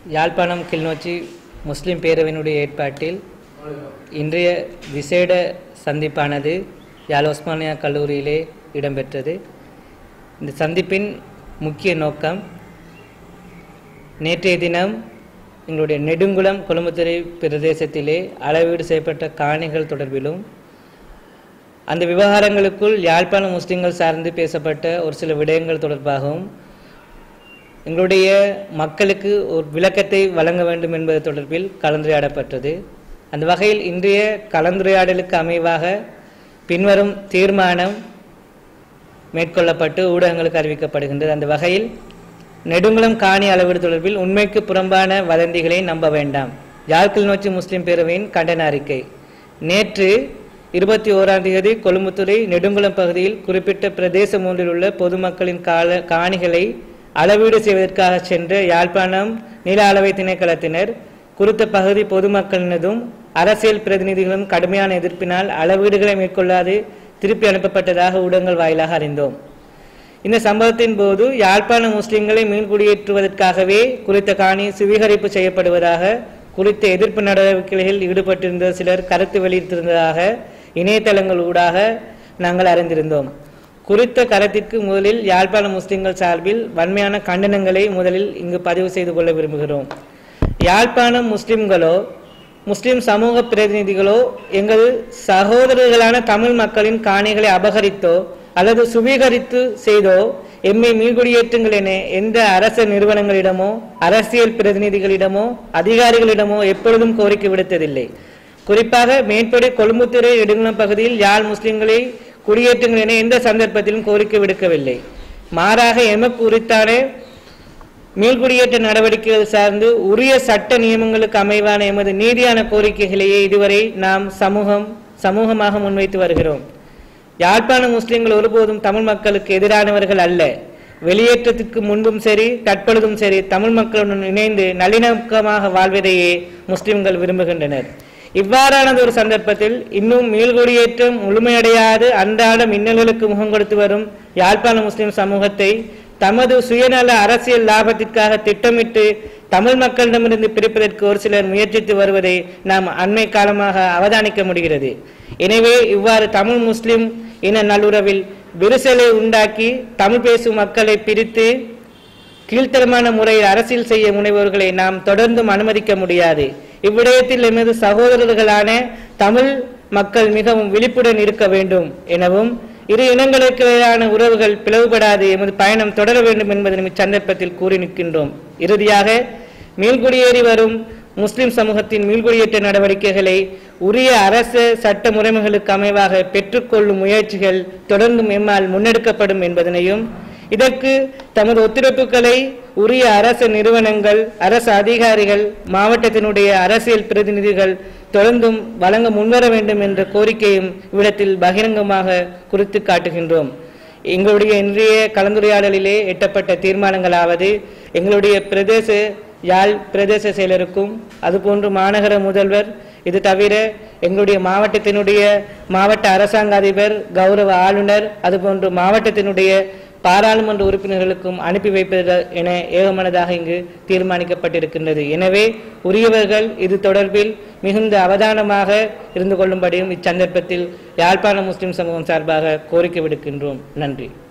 யாழ்ப்பாணம் கிளிநொச்சி முஸ்லிம் பேரவையினுடைய ஏற்பாட்டில் இன்றைய விசேட சந்திப்பானது யாழ் ஒஸ்மானியா கல்லூரியிலே இடம்பெற்றது இந்த சந்திப்பின் முக்கிய நோக்கம் நேற்றைய தினம் எங்களுடைய நெடுங்குளம் கொழும்புத்துறை பிரதேசத்திலே அளவீடு செய்யப்பட்ட காணிகள் தொடர்பிலும் அந்த விவகாரங்களுக்குள் யாழ்ப்பாண முஸ்லிம்கள் சார்ந்து பேசப்பட்ட ஒரு சில விடயங்கள் தொடர்பாகவும் எங்களுடைய மக்களுக்கு ஒரு விளக்கத்தை வழங்க வேண்டும் என்பது தொடர்பில் கலந்துரையாடப்பட்டது அந்த வகையில் இன்றைய கலந்துரையாடலுக்கு அமைவாக பின்வரும் தீர்மானம் மேற்கொள்ளப்பட்டு ஊடகங்களுக்கு அறிவிக்கப்படுகின்றது அந்த வகையில் நெடுங்குளம் காணி அளவீடு தொடர்பில் உண்மைக்கு புறம்பான வதந்திகளை நம்ப வேண்டாம் யாழ்கிள் நோச்சி முஸ்லிம் பேரவையின் கண்டன அறிக்கை நேற்று இருபத்தி ஓராம் தேதி கொழும்புத்துறை நெடுங்குளம் பகுதியில் குறிப்பிட்ட பிரதேசம் ஒன்றில் உள்ள பொதுமக்களின் கால காணிகளை அளவீடு செய்வதற்காக சென்ற யாழ்ப்பாணம் நில அளவை திணைக்களத்தினர் குறித்த பகுதி பொதுமக்களினதும் அரசியல் பிரதிநிதிகளும் கடுமையான எதிர்ப்பினால் அளவீடுகளை மேற்கொள்ளாது திருப்பி அனுப்பப்பட்டதாக ஊடகங்கள் வாயிலாக அறிந்தோம் இந்த சம்பவத்தின் போது யாழ்ப்பாண முஸ்லிம்களை மீள்குடியேற்றுவதற்காகவே குறித்த காணி சுவீகரிப்பு செய்யப்படுவதாக குறித்த எதிர்ப்பு நடவடிக்கைகளில் ஈடுபட்டிருந்த சிலர் கருத்து வெளியிட்டிருந்ததாக இணையதளங்கள் ஊடாக நாங்கள் அறிந்திருந்தோம் குறித்த கருத்திற்கு முதலில் யாழ்ப்பாண முஸ்லிம்கள் சார்பில் வன்மையான கண்டனங்களை முதலில் இங்கு பதிவு செய்து கொள்ள விரும்புகிறோம் யாழ்ப்பாணம் முஸ்லிம்களோ முஸ்லிம் சமூக பிரதிநிதிகளோ எங்கள் சகோதரர்களான தமிழ் மக்களின் காணிகளை அபகரித்தோ அல்லது சுவீகரித்து செய்தோ எம்மை மீள்குடியேற்றுங்கள் என எந்த அரச நிறுவனங்களிடமோ அரசியல் பிரதிநிதிகளிடமோ அதிகாரிகளிடமோ எப்பொழுதும் கோரிக்கை விடுத்ததில்லை குறிப்பாக மேற்படி கொழும்புத்துறை நெடுங்குளம் பகுதியில் யாழ் முஸ்லிம்களை குடியேற்றுங்கள் என எந்த சந்தர்ப்பத்திலும் கோரிக்கை விடுக்கவில்லை மாறாக எமக்கு உரித்தான மீள்குடியேற்ற நடவடிக்கைகள் சார்ந்து உரிய சட்ட நியமங்களுக்கு அமைவான எமது நீதியான கோரிக்கைகளையே இதுவரை நாம் சமூகம் சமூகமாக முன்வைத்து வருகிறோம் யாழ்ப்பாண முஸ்லிம்கள் ஒருபோதும் தமிழ் மக்களுக்கு எதிரானவர்கள் அல்ல வெளியேற்றத்துக்கு முன்பும் சரி தற்பொழுதும் சரி தமிழ் மக்களுடன் இணைந்து நல்லிணக்கமாக வாழ்வதையே முஸ்லிம்கள் விரும்புகின்றனர் இவ்வாறானது ஒரு சந்தர்ப்பத்தில் இன்னும் மீள்குடியேற்றம் முழுமையடையாது அன்றாட மின்னல்களுக்கு முகம் கொடுத்து வரும் யாழ்ப்பாண முஸ்லிம் சமூகத்தை தமது சுயநல அரசியல் லாபத்திற்காக திட்டமிட்டு தமிழ் மக்களிடமிருந்து பிரிப்பதற்கு ஒரு சிலர் முயற்சித்து வருவதை நாம் அண்மை காலமாக அவதானிக்க முடிகிறது எனவே இவ்வாறு தமிழ் முஸ்லிம் இன நல்லுறவில் விரிசலை உண்டாக்கி தமிழ் பேசும் மக்களை பிரித்து கீழ்த்தரமான முறையில் அரசியல் செய்ய முனைவோர்களை நாம் தொடர்ந்தும் அனுமதிக்க முடியாது இவ்விடயத்தில் எமது சகோதரர்களான தமிழ் மக்கள் மிகவும் விழிப்புடன் இருக்க வேண்டும் எனவும் இரு இனங்களுக்கிடையான உறவுகள் பிளவுபடாது எமது பயணம் தொடர வேண்டும் என்பதை இச்சந்தர்ப்பத்தில் கூறி நிற்கின்றோம் இறுதியாக மீள்குடியேறி வரும் முஸ்லிம் சமூகத்தின் மீள்குடியேற்ற நடவடிக்கைகளை உரிய அரச சட்ட முறைமைகளுக்கு அமைவாக பெற்றுக்கொள்ளும் முயற்சிகள் தொடர்ந்தும் எம்மால் முன்னெடுக்கப்படும் என்பதனையும் இதற்கு தமது ஒத்துழைப்புகளை உரிய அரசு நிறுவனங்கள் அரசு அதிகாரிகள் மாவட்டத்தினுடைய அரசியல் பிரதிநிதிகள் தொடர்ந்தும் வழங்க முன்வர வேண்டும் என்ற கோரிக்கையும் இவ்விடத்தில் பகிரங்கமாக குறித்து காட்டுகின்றோம் எங்களுடைய இன்றைய கலந்துரையாடலிலே எட்டப்பட்ட தீர்மானங்களாவது எங்களுடைய பிரதேச யாழ் பிரதேச செயலருக்கும் அதுபோன்று மாநகர முதல்வர் இது தவிர எங்களுடைய மாவட்டத்தினுடைய மாவட்ட அரசாங்க அதிபர் கௌரவ ஆளுநர் அதுபோன்று மாவட்டத்தினுடைய பாராளுமன்ற உறுப்பினர்களுக்கும் அனுப்பி வைப்பது என ஏகமனதாக இங்கு தீர்மானிக்கப்பட்டிருக்கின்றது எனவே உரியவர்கள் இது தொடர்பில் மிகுந்த அவதானமாக இருந்து கொள்ளும்படியும் இச்சந்தர்ப்பத்தில் யாழ்ப்பாண முஸ்லிம் சமூகம் சார்பாக கோரிக்கை விடுக்கின்றோம் நன்றி